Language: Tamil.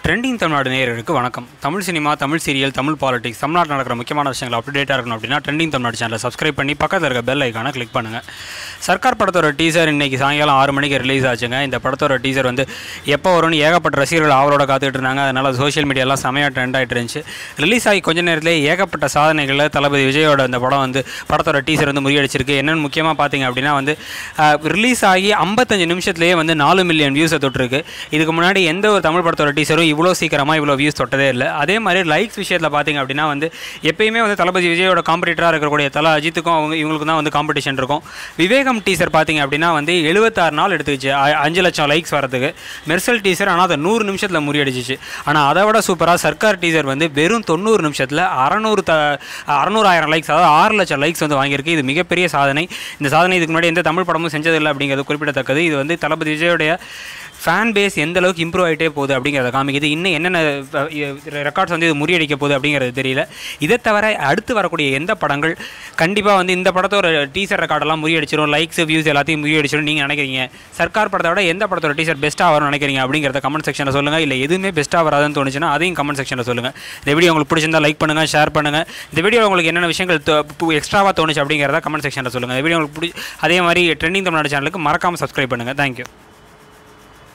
ட்ரெண்டிங் தமிழ்நாடு நேயர்களுக்கு வணக்கம் Tamil cinema Tamil serial Tamil politics தமிழ்நாட்டில் நடக்கிற முக்கியமான விஷயங்கள் அப்டேட்டாக இருக்கணும் அப்படின்னா ட்ரெண்டிங் தமிழ்நாடு சேனலை சப்ஸ்கிரைப் பண்ணி பக்கத்தில் இருக்க பெல் ஐக்கானை கிளிக் பண்ணுங்கள் சர்க்கார் படத்தோட டீசர் இன்னைக்கு சாயங்காலம் ஆறு மணிக்கு ரிலீஸ் ஆச்சுங்க இந்த படத்தோட டீசர் வந்து எப்போ வரும்னு ஏகப்பட்ட ரசிகர்கள் ஆவலோட காத்துட்டு இருந்தாங்க அதனால் சோஷியல் மீடியாலாம் செமையாக ட்ரெண்ட் ஆகிட்டு இருந்துச்சு ரிலீஸ் ஆகி கொஞ்ச நேரத்திலே ஏகப்பட்ட சாதனைகளில் தளபதி விஜயோட அந்த படம் வந்து படத்தோட டீசர் வந்து முறியடிச்சிருக்கு என்னென்னு முக்கியமாக பார்த்தீங்க அப்படின்னா வந்து ரிலீஸ் ஆகி ஐம்பத்தஞ்சு நிமிஷத்துலேயே வந்து நாலு மில்லியன் வியூஸை தொட்டிருக்கு இதுக்கு முன்னாடி எந்த ஒரு தமிழ் படத்தோட டீசரும் இவ்வளோ சீக்கிரமாக இவ்வளோ வியூஸ் தொட்டதே இல்லை அதே மாதிரி லைக்ஸ் விஷயத்தில் பார்த்தீங்க அப்படின்னா வந்து எப்பயுமே வந்து தளபதி விஜயோட காம்படிட்டராக இருக்கக்கூடிய தலை அஜித்துக்கும் அவங்க இவங்களுக்கு தான் வந்து காம்படிஷன் இருக்கும் விவேகம் டீசர் பார்த்தீங்க அப்படின்னா வந்து எழுபத்தாறு நாள் எடுத்துக்கிச்சு அ- அஞ்சு லட்சம் லைக்ஸ் வரதுக்கு மெர்சல் டீசர் ஆனால் அதை நூறு நிமிஷத்தில் முறியடிச்சிச்சு ஆனால் அதை விட சூப்பராக சர்க்கார் டீசர் வந்து வெறும் தொண்ணூறு நிமிஷத்தில் அறநூறு த அறநூறாயிரம் லைக்ஸ் அதாவது ஆறு லட்சம் லைக்ஸ் வந்து வாங்கியிருக்கு இது மிகப்பெரிய சாதனை இந்த சாதனை இதுக்கு முன்னாடி எந்த தமிழ் படமும் செஞ்சதில்லை அப்படிங்கிறது குறிப்பிடத்தக்கது இது வந்து தளபதி விஜயோடைய ஃபேன் பேஸ் எந்த அளவுக்கு இம்ப்ரூவ் ஆகிட்டே போகுது அப்படிங்கிறத காமிக்குது இன்னும் என்னென்ன ரெக்கார்ட்ஸ் வந்து இது முறியடிக்க போகுது அப்படிங்கிறது தெரியல இதை தவிர அடுத்து வரக்கூடிய எந்த படங்கள் கண்டிப்பாக வந்து இந்த படத்தோட டீசர் ரெக்கார்டெல்லாம் முறியடிச்சிடும் லைக்ஸ் வியூஸ் எல்லாத்தையும் முறியடிச்சிடும் நீங்கள் நினைக்கிறீங்க சர்க்கார் படத்தை விட எந்த படத்தோட டீசர் பெஸ்ட்டாக வரும்னு நினைக்கிறீங்க அப்படிங்கிறத கமெண்ட் செக்ஷனில் சொல்லுங்கள் இல்லை எதுவுமே பெஸ்ட்டாக வராதுன்னு தோணுச்சுன்னா அதையும் கமெண்ட் செக்ஷனில் சொல்லுங்கள் இந்த வீடியோ உங்களுக்கு பிடிச்சிருந்தா லைக் பண்ணுங்கள் ஷேர் பண்ணுங்கள் இந்த வீடியோ உங்களுக்கு என்னென்ன விஷயங்கள் எக்ஸ்ட்ராவாக தோணுச்சு அப்படிங்கிறத கமெண்ட் செக்ஷனில் சொல்லுங்கள் இந்த வீடியோ உங்களுக்கு பிடி அதே மாதிரி ட்ரெண்டிங் தமிழ்நாடு சேனலுக்கு மறக்காமல் சப்ஸ்கிரைப் பண்ணுங்கள் தேங்க்யூ